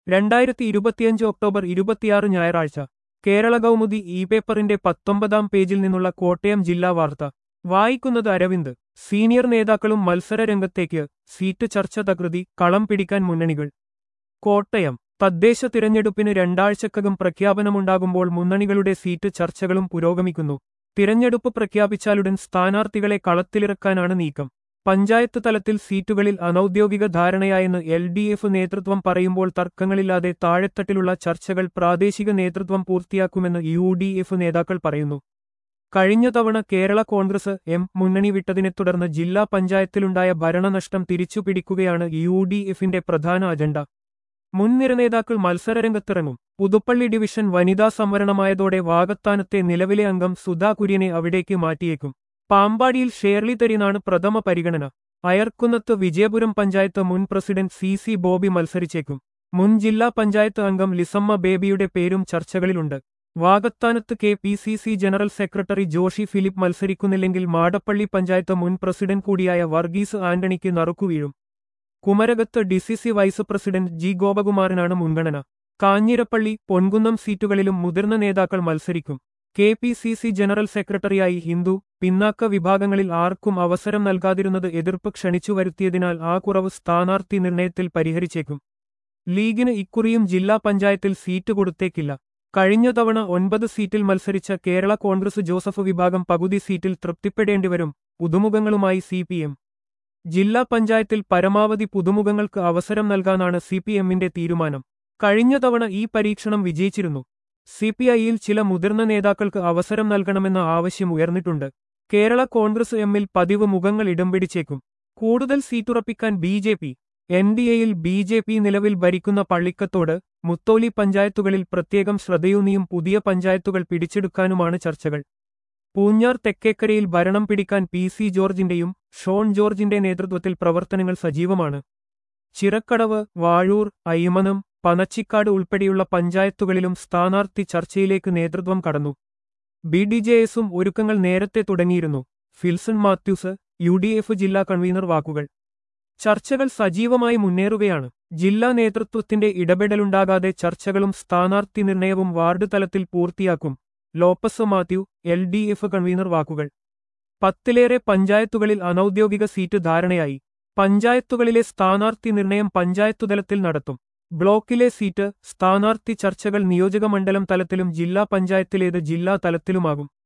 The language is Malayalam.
രണ്ടായിരത്തി ഇരുപത്തിയഞ്ച് ഒക്ടോബർ ഇരുപത്തിയാറ് ഞായറാഴ്ച കേരള കൗമുദി ഇ പേപ്പറിന്റെ പത്തൊമ്പതാം പേജിൽ നിന്നുള്ള കോട്ടയം ജില്ലാ വാർത്ത വായിക്കുന്നത് അരവിന്ദ് സീനിയർ നേതാക്കളും മത്സര രംഗത്തേക്ക് സീറ്റ് ചർച്ച തകൃതി കളം പിടിക്കാൻ മുന്നണികൾ കോട്ടയം തദ്ദേശ തിരഞ്ഞെടുപ്പിന് രണ്ടാഴ്ചക്കകം പ്രഖ്യാപനമുണ്ടാകുമ്പോൾ മുന്നണികളുടെ സീറ്റ് ചർച്ചകളും പുരോഗമിക്കുന്നു തിരഞ്ഞെടുപ്പ് പ്രഖ്യാപിച്ചാലുടൻ സ്ഥാനാർത്ഥികളെ കളത്തിലിറക്കാനാണ് നീക്കം പഞ്ചായത്ത് തലത്തിൽ സീറ്റുകളിൽ അനൌദ്യോഗിക ധാരണയായെന്ന് എൽ ഡി എഫ് നേതൃത്വം പറയുമ്പോൾ തർക്കങ്ങളില്ലാതെ താഴെത്തട്ടിലുള്ള ചർച്ചകൾ പ്രാദേശിക നേതൃത്വം പൂർത്തിയാക്കുമെന്ന് യു ഡി എഫ് നേതാക്കൾ പറയുന്നു കഴിഞ്ഞ തവണ കേരള കോൺഗ്രസ് എം മുന്നണി വിട്ടതിനെ തുടർന്ന് ജില്ലാ പഞ്ചായത്തിലുണ്ടായ ഭരണനഷ്ടം തിരിച്ചുപിടിക്കുകയാണ് യു ഡി എഫിന്റെ പ്രധാന അജണ്ട മുൻനിര നേതാക്കൾ മത്സരരംഗത്തിറങ്ങും പുതുപ്പള്ളി ഡിവിഷൻ വനിതാ സംവരണമായതോടെ വാകത്താനത്തെ നിലവിലെ അംഗം സുധാ കുര്യനെ അവിടേക്ക് മാറ്റിയേക്കും പാമ്പാടിയിൽ ഷേർലി തരിനാണ് പ്രഥമ പരിഗണന അയർക്കുന്നത്ത് വിജയപുരം പഞ്ചായത്ത് മുൻ പ്രസിഡന്റ് സി സി ബോബി മത്സരിച്ചേക്കും മുൻ ജില്ലാ പഞ്ചായത്ത് അംഗം ലിസമ്മ ബേബിയുടെ പേരും ചർച്ചകളിലുണ്ട് വാകത്താനത്ത് K P C C general secretary Joshy Philip മത്സരിക്കുന്നില്ലെങ്കിൽ മാടപ്പള്ളി പഞ്ചായത്ത് മുൻ പ്രസിഡന്റ് കൂടിയായ വർഗീസ് ആന്റണിക്ക് നറുക്കുവീഴും കുമരകത്ത് ഡിസിസി വൈസ് പ്രസിഡന്റ് ജി ഗോപകുമാറിനാണ് മുൻഗണന കാഞ്ഞിരപ്പള്ളി പൊൻകുന്നം സീറ്റുകളിലും മുതിർന്ന നേതാക്കൾ മത്സരിക്കും K P C C general സെക്രട്ടറിയായി ഹിന്ദു പിന്നാക്ക വിഭാഗങ്ങളിൽ ആർക്കും അവസരം നൽകാതിരുന്നത് എതിർപ്പ് ക്ഷണിച്ചു വരുത്തിയതിനാൽ ആ കുറവ് സ്ഥാനാർത്ഥി നിർണയത്തിൽ പരിഹരിച്ചേക്കും ലീഗിന് ഇക്കുറിയും ജില്ലാ പഞ്ചായത്തിൽ സീറ്റ് കൊടുത്തേക്കില്ല കഴിഞ്ഞ തവണ ഒൻപത് സീറ്റിൽ മത്സരിച്ച കേരള കോൺഗ്രസ് ജോസഫ് വിഭാഗം പകുതി സീറ്റിൽ തൃപ്തിപ്പെടേണ്ടിവരും പുതുമുഖങ്ങളുമായി സി പി എം ജില്ലാ പഞ്ചായത്തിൽ പരമാവധി പുതുമുഖങ്ങൾക്ക് അവസരം നൽകാനാണ് സി പി എമ്മിന്റെ തീരുമാനം കഴിഞ്ഞ തവണ ഈ പരീക്ഷണം വിജയിച്ചിരുന്നു സി പി ഐയിൽ ചില മുതിർന്ന നേതാക്കൾക്ക് അവസരം നൽകണമെന്ന ആവശ്യം ഉയർന്നിട്ടുണ്ട് കേരള കോൺഗ്രസ് എമ്മിൽ പതിവ് മുഖങ്ങൾ ഇടം പിടിച്ചേക്കും കൂടുതൽ സീറ്റുറപ്പിക്കാൻ B J P N D എയിൽ ബി ജെ പി നിലവിൽ ഭരിക്കുന്ന പള്ളിക്കത്തോട് മുത്തോലി പഞ്ചായത്തുകളിൽ പ്രത്യേകം ശ്രദ്ധയൂന്നിയും പുതിയ പഞ്ചായത്തുകൾ പിടിച്ചെടുക്കാനുമാണ് ചർച്ചകൾ പൂഞ്ഞാർ തെക്കേക്കരയിൽ ഭരണം പിടിക്കാൻ പി സി ജോർജിന്റെയും ഷോൺ ജോർജിന്റെ നേതൃത്വത്തിൽ പ്രവർത്തനങ്ങൾ സജീവമാണ് ചിറക്കടവ് വാഴൂർ അയ്മനം പനച്ചിക്കാട് ഉൾപ്പെടെയുള്ള പഞ്ചായത്തുകളിലും സ്ഥാനാർത്ഥി ചർച്ചയിലേക്ക് നേതൃത്വം കടന്നു ബി ഡി ജെ എസും ഒരുക്കങ്ങൾ നേരത്തെ തുടങ്ങിയിരുന്നു Filson Mathews U D F ജില്ലാ കൺവീനർ വാക്കുകൾ ചർച്ചകൾ സജീവമായി മുന്നേറുകയാണ് ജില്ലാ നേതൃത്വത്തിന്റെ ഇടപെടലുണ്ടാകാതെ ചർച്ചകളും സ്ഥാനാർത്ഥി നിർണയവും വാർഡ് തലത്തിൽ പൂർത്തിയാക്കും Lopez Mathew L D F convener വാക്കുകൾ പത്തിലേറെ പഞ്ചായത്തുകളിൽ അനൌദ്യോഗിക സീറ്റ് ധാരണയായി പഞ്ചായത്തുകളിലെ സ്ഥാനാർത്ഥി നിർണയം പഞ്ചായത്തുതലത്തിൽ നടത്തും ബ്ലോക്കിലെ സീറ്റ് സ്ഥാനാർത്ഥി ചർച്ചകൾ നിയോജകമണ്ഡലം തലത്തിലും ജില്ലാ പഞ്ചായത്തിലേത് ജില്ലാ തലത്തിലുമാകും